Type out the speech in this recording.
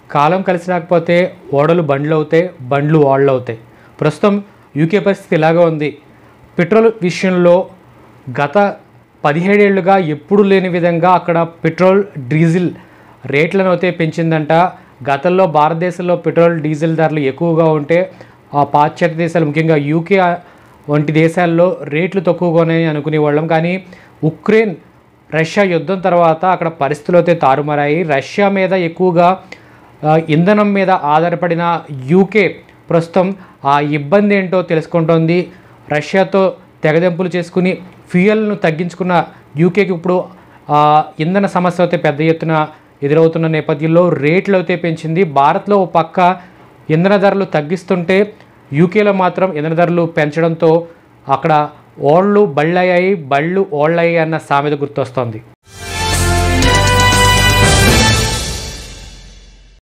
కాలం కలిసి రాకపోతే ఓడలు బండ్లు అవుతాయి బండ్లు ఓడలు అవుతాయి ప్రస్తుతం యూకే పరిస్థితి ఇలాగే ఉంది పెట్రోల్ విషయంలో గత పదిహేడేళ్లుగా ఎప్పుడు లేని విధంగా అక్కడ పెట్రోల్ డీజిల్ రేట్లను అయితే పెంచిందంట గతంలో భారతదేశంలో పెట్రోల్ డీజిల్ ధరలు ఎక్కువగా ఉంటే ఆ పాశ్చాత్య దేశాలు ముఖ్యంగా యూకే వంటి దేశాల్లో రేట్లు తక్కువగానే అనుకునేవాళ్ళం కానీ ఉక్రెయిన్ రష్యా యుద్ధం తర్వాత అక్కడ పరిస్థితులు అయితే తారుమారాయి రష్యా మీద ఎక్కువగా ఆ, ఇంధనం మీద ఆధారపడిన యూకే ప్రస్తుతం ఆ ఇబ్బంది ఏంటో తెలుసుకుంటోంది రష్యాతో తెగదెంపులు చేసుకుని ఫ్యూయల్ను తగ్గించుకున్న యూకేకి ఇప్పుడు ఆ, ఇంధన సమస్య అయితే పెద్ద ఎత్తున ఎదురవుతున్న నేపథ్యంలో రేట్లు అయితే పెంచింది భారత్లో ఓ పక్క ఇంధన ధరలు తగ్గిస్తుంటే యూకేలో మాత్రం ఇంధన ధరలు పెంచడంతో అక్కడ ఓళ్ళు బళ్ళయ్యాయి బళ్ళు ఓళ్ళయ్యాయి అన్న సామెత గుర్తొస్తోంది